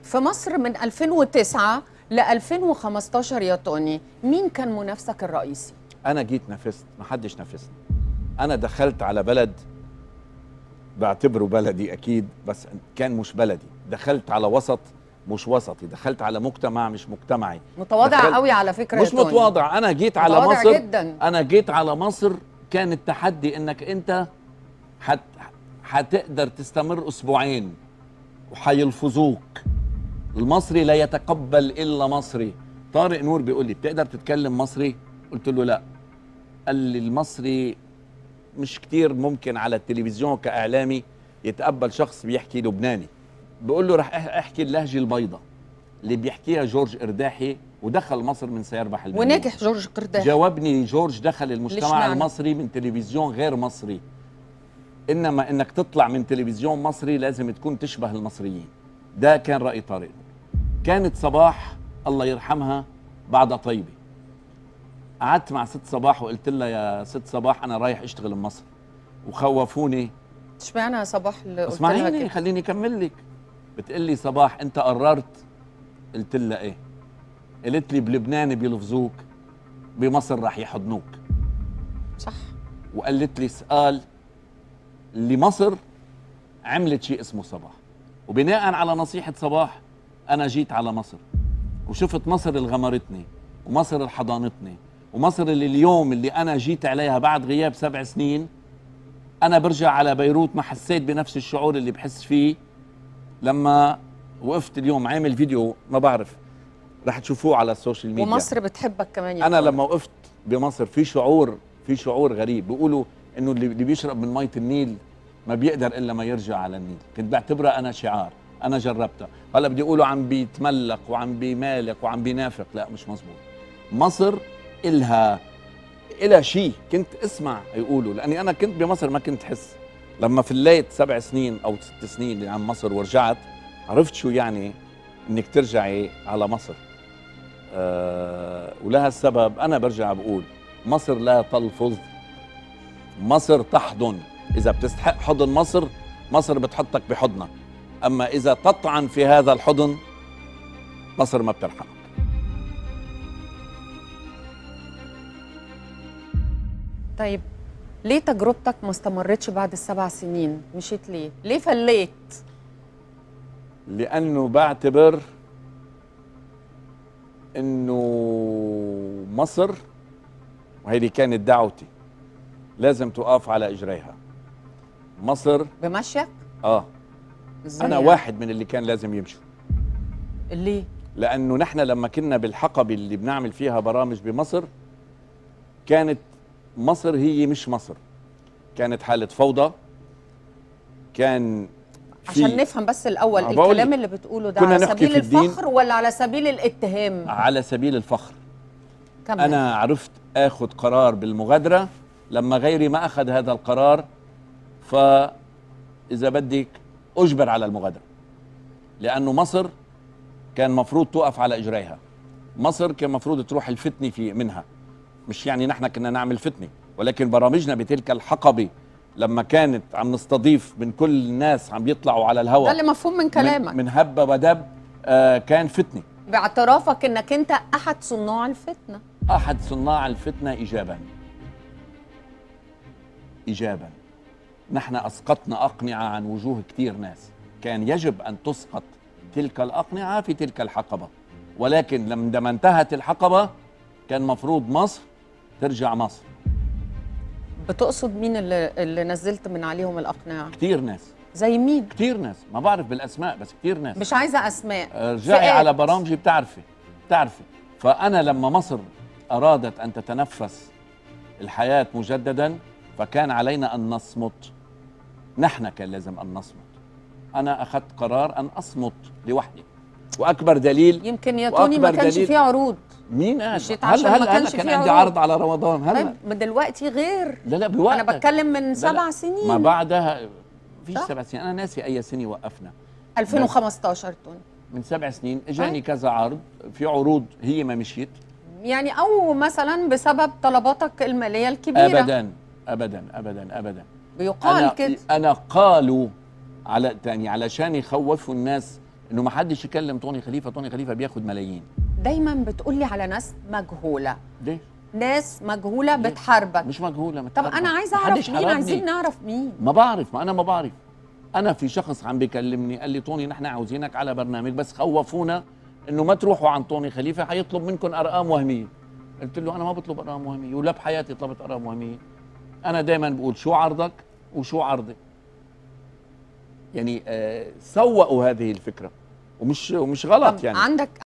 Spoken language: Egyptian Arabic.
في مصر من 2009 ل 2015 يا توني مين كان منافسك الرئيسي انا جيت نافست ما حدش نافسني انا دخلت على بلد بعتبره بلدي اكيد بس كان مش بلدي دخلت على وسط مش وسطي دخلت على مجتمع مش مجتمعي متواضع دخلت- قوي على فكره يا مش توني. متواضع انا جيت على متواضع مصر جدا انا جيت على مصر كان التحدي انك انت حت حتقدر تستمر اسبوعين وحيلفظوك المصري لا يتقبل الا مصري طارق نور بيقول لي بتقدر تتكلم مصري قلت له لا قال لي المصري مش كتير ممكن على التلفزيون كاعلامي يتقبل شخص بيحكي لبناني بقول له رح أح- احكي اللهجه البيضاء اللي بيحكيها جورج ارداحي ودخل مصر من سيربح المليون وناجح جورج قرداح جاوبني جورج دخل ليش المجتمع معنى؟ المصري من تلفزيون غير مصري انما انك تطلع من تلفزيون مصري لازم تكون تشبه المصريين ده كان راي طارق كانت صباح الله يرحمها بعد طيبه قعدت مع ست صباح وقلت لها يا ست صباح انا رايح اشتغل بمصر وخوفوني اشمعنى يا صباح اللي قلت لها اسمعيني كده خليني اكمل لك بتقول لي صباح انت قررت قلت لها ايه قالت لي بلبنان بيلفظوك بمصر راح يحضنوك صح وقالت لي سؤال لمصر عملت شيء اسمه صباح وبناء على نصيحة صباح أنا جيت على مصر وشفت مصر اللي غمرتني ومصر اللي حضنتني ومصر اللي اليوم اللي أنا جيت عليها بعد غياب سبع سنين أنا برجع على بيروت ما حسيت بنفس الشعور اللي بحس فيه لما وقفت اليوم عامل فيديو ما بعرف رح تشوفوه على السوشيال ميديا ومصر بتحبك كمان يا انا توني. لما وقفت بمصر في شعور في شعور غريب بيقولوا انه اللي اللي بيشرب من ميه النيل ما بيقدر الا ما يرجع على النيل كنت بعتبرها انا شعار انا جربتها هلا بدي يقولوا عم بيتملق وعم بيمالق وعم بينافق لا مش مزبوط مصر إلها إلها شيء كنت اسمع يقولوا لاني انا كنت بمصر ما كنت حس لما فليت سبع سنين او ست سنين عن مصر ورجعت عرفت شو يعني انك ترجعي على مصر آه ولها السبب انا برجع بقول مصر لا تلفظ مصر تحضن اذا بتستحق حضن مصر مصر بتحطك بحضنك اما اذا تطعن في هذا الحضن مصر ما بترحمك طيب ليه تجربتك ما استمرتش بعد السبع سنين مشيت ليه ليه فليت لانه بعتبر انه مصر وهذه كانت دعوتي لازم تقف على اجريها مصر بمشيك اه ازاي انا يعني؟ واحد من اللي كان لازم يمشوا ليه لانه نحن لما كنا بالحقبه اللي بنعمل فيها برامج بمصر كانت مصر هي مش مصر كانت حاله فوضى كان في عشان نفهم بس الاول ما بقول الكلام لك. اللي بتقوله ده كنا على نحكي سبيل في الدين. الفخر ولا على سبيل الاتهام على سبيل الفخر كمل انا عرفت اخذ قرار بالمغادره لما غيري ما اخذ هذا القرار فاذا بدك اجبر على المغادره لانه مصر كان مفروض توقف على اجريها مصر كان مفروض تروح الفتنه في منها مش يعني نحن كنا نعمل فتنه ولكن برامجنا بتلك الحقبه لما كانت عم نستضيف من كل الناس عم بيطلعوا على ده الهواء اللي مفهوم من كلامك من, من هب ودب آه كان فتنه باعترافك انك انت احد صناع الفتنه احد صناع الفتنه ايجابا ايجابا نحن اسقطنا اقنعه عن وجوه كثير ناس كان يجب ان تسقط تلك الاقنعه في تلك الحقبه ولكن لما انتهت الحقبه كان مفروض مصر ترجع مصر بتقصد مين اللي, اللي نزلت من عليهم الاقنعه كثير ناس زي مين كثير ناس ما بعرف بالاسماء بس كثير ناس مش عايزه اسماء ارجعي فئات. على برامجي بتعرفي بتعرفي فأنا لما مصر أرادت أن تتنفس الحياة مجددا فكان علينا أن نصمت نحن كان لازم أن نصمت أنا أخذت قرار أن أصمت لوحدي وأكبر دليل يمكن يا توني ما وأكبر كانش دليل- فيه عروض مين قال مشيت عشان هلا ما هلا هلا كانش كان فيه عندي عروض. عرض على رمضان هلا طيب ما دلوقتي غير لا لا بوقتك انا بتكلم من لا، سبع لا. سنين ما بعدها فيش صح؟ سبع سنين أنا ناسي أي سنة وقفنا 2015 توني من سبع سنين اجاني طيب. كذا عرض في عروض هي ما مشيت يعني او مثلا بسبب طلباتك الماليه الكبيره ابدا ابدا ابدا ابدا بيقال انا كده انا قالوا على تاني علشان يخوفوا الناس انه ما حدش يكلم طوني خليفه طوني خليفه بياخد ملايين دايما بتقولي على ناس مجهوله ليش ناس مجهوله ليه؟ بتحاربك مش مجهوله طب انا عايزه اعرف مين عايزين نعرف مين ما بعرف ما انا ما بعرف انا في شخص عم بيكلمني قال لي طوني نحن عاوزينك على برنامج بس خوفونا انه ما تروحوا عن طوني خليفه حيطلب منكم ارقام وهميه قلت له انا ما بطلب ارقام وهميه ولا بحياتي طلبت ارقام وهميه انا دائما بقول شو عرضك وشو عرضي يعني آه سوقوا هذه الفكره ومش ومش غلط طب يعني عندك